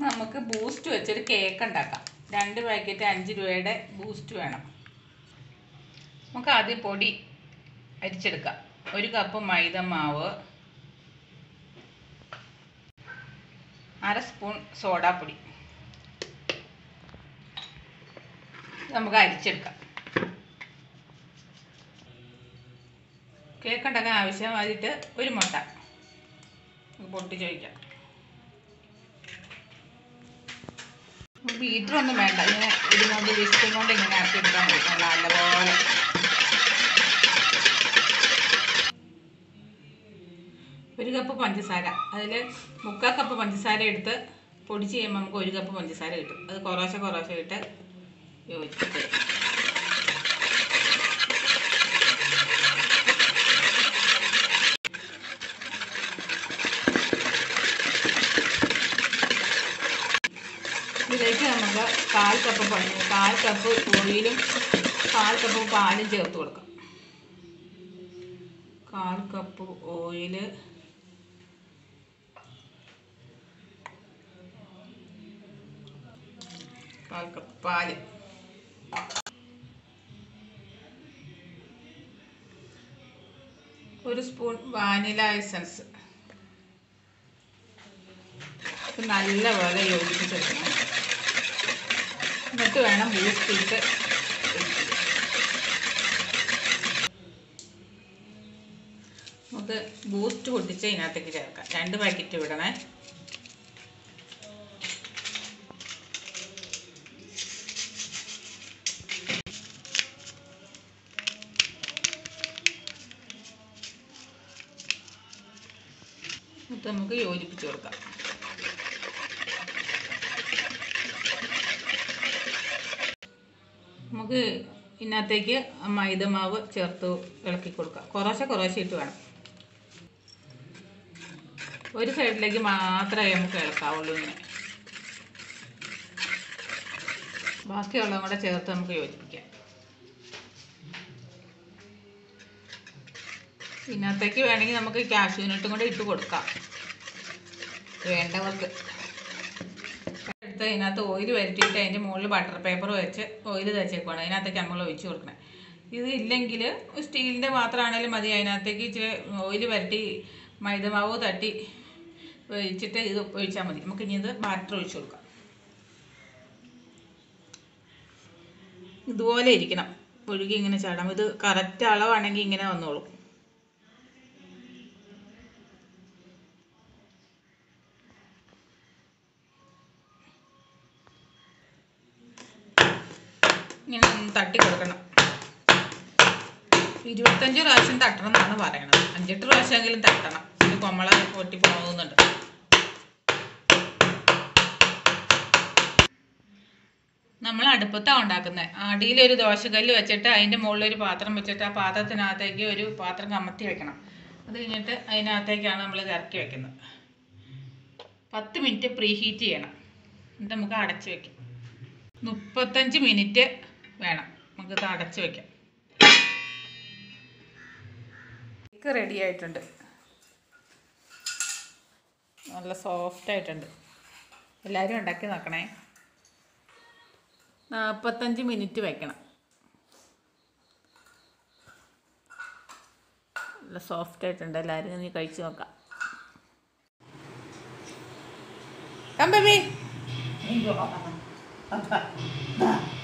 നമുക്ക് ബൂസ്റ്റ് വെച്ചൊരു കേക്ക് ഉണ്ടാക്കാം രണ്ട് പാക്കറ്റ് അഞ്ച് രൂപയുടെ ബൂസ്റ്റ് വേണം നമുക്ക് ആദ്യം പൊടി അരിച്ചെടുക്കാം ഒരു കപ്പ് മൈദ മാവ് അര സ്പൂൺ സോഡാപ്പൊടി നമുക്ക് അരിച്ചെടുക്കാം കേക്ക് ഉണ്ടാക്കാൻ ആവശ്യമായിട്ട് ഒരു മുട്ട പൊട്ടിച്ച് വയ്ക്കാം ബീറ്റർ ഒന്നും വേണ്ട ഇങ്ങനെ ഇതുകൊണ്ട് വിസ്കും കൊണ്ട് ഇങ്ങനെ ആക്കി എടുക്കാൻ മതി നല്ല നല്ലപോലെ ഒരു കപ്പ് പഞ്ചസാര അതിൽ മുക്കാൽ കപ്പ് പഞ്ചസാര എടുത്ത് പൊടിച്ച് ചെയ്യുമ്പോൾ നമുക്ക് ഒരു കപ്പ് പഞ്ചസാര കിട്ടും അത് കുറേശ്ശെ കുറേശ്ശെ ഇട്ട് യോജിപ്പിച്ച് ഇതിലേക്ക് നമുക്ക് കാൽ കപ്പ് പഞ്ഞി കാൽ കപ്പ് ഓയിലും കാൽ കപ്പ് പാലും ചേർത്ത് കൊടുക്കാം കാൽ കപ്പ് ഓയില് കാൽ കപ്പ് പാല് ഒരു സ്പൂൺ വാനില എസൻസ് ഇത് നല്ലപോലെ യോജിപ്പിച്ചെടുക്കണം എന്നിട്ട് വേണം ബൂസ്റ്റ് ഇട്ട് നമുക്ക് ബൂസ്റ്റ് പൊട്ടിച്ച് ഇതിനകത്തേക്ക് ചേർക്കാം രണ്ട് പാക്കറ്റ് വിടണേ എന്നിട്ട് നമുക്ക് യോജിപ്പിച്ച് കൊടുക്കാം നമുക്ക് ഇതിനകത്തേക്ക് മൈദ മാവ് ചേർത്ത് ഇളക്കി കൊടുക്കാം കുറേശ്ശെ കുറേശ്ശെ ഇട്ട് വേണം ഒരു സൈഡിലേക്ക് മാത്രമേ നമുക്ക് ഇളക്കാവുള്ളൂ ഇങ്ങനെ ബാക്കിയുള്ളതും കൂടെ ചേർത്ത് നമുക്ക് യോജിപ്പിക്കാം ഇതിനകത്തേക്ക് വേണമെങ്കിൽ നമുക്ക് കാഷ്യൂനട്ടും കൂടെ ഇട്ട് കൊടുക്കാം വേണ്ടവർക്ക് എടുത്ത് ഇതിനകത്ത് ഓയിൽ വരട്ടിയിട്ട് അതിൻ്റെ മുകളിൽ ബട്ടർ പേപ്പർ വെച്ച് ഓയിൽ തേച്ചേക്കുവാണ് അതിനകത്തേക്ക് നമ്മൾ ഒഴിച്ച് കൊടുക്കണേ ഇത് ഇല്ലെങ്കിൽ സ്റ്റീലിൻ്റെ പാത്രമാണെങ്കിലും മതി അതിനകത്തേക്ക് ഇച്ചിരി ഓയിൽ വരട്ടി മൈദമാവ് തട്ടി ഒഴിച്ചിട്ട് ഇത് ഒഴിച്ചാൽ മതി നമുക്ക് ഇനി ഇത് ബാറ്റർ ഒഴിച്ച് കൊടുക്കാം ഇതുപോലെ ഇരിക്കണം ഒഴുകി ഇങ്ങനെ ചാടാം ഇത് കറക്റ്റ് അളവാണെങ്കിൽ ഇങ്ങനെ വന്നോളും ഇങ്ങനെ ഒന്ന് തട്ടി കൊടുക്കണം ഇരുപത്തഞ്ച് പ്രാവശ്യം തട്ടണം എന്നാണ് പറയണത് അഞ്ചെട്ട് പ്രാവശ്യമെങ്കിലും തട്ടണം ഇത് കൊമ്മള പൊട്ടി പോകുന്നുണ്ട് നമ്മൾ അടുപ്പത്താണ് ഉണ്ടാക്കുന്നത് അടിയിൽ ഒരു ദോശക്കല്ല് വെച്ചിട്ട് അതിൻ്റെ മുകളിൽ ഒരു പാത്രം വെച്ചിട്ട് ആ പാത്രത്തിനകത്തേക്ക് ഒരു പാത്രം കമത്തി വെക്കണം അത് കഴിഞ്ഞിട്ട് അതിനകത്തേക്കാണ് നമ്മൾ ഇത് ഇറക്കി വെക്കുന്നത് പത്ത് മിനിറ്റ് പ്രീ ഹീറ്റ് ചെയ്യണം എന്നിട്ട് നമുക്ക് അടച്ച് വെക്കാം മുപ്പത്തഞ്ച് മിനിറ്റ് വേണം നമുക്കിത് അടച്ച് വെക്കാം കേക്ക് റെഡി ആയിട്ടുണ്ട് നല്ല സോഫ്റ്റ് ആയിട്ടുണ്ട് എല്ലാവരും ഉണ്ടാക്കി നോക്കണേ നാൽപ്പത്തഞ്ച് മിനിറ്റ് വെക്കണം നല്ല സോഫ്റ്റ് ആയിട്ടുണ്ട് എല്ലാവരും നീ കഴിച്ച് നോക്കാം കമ്പി Enggak apa-apa.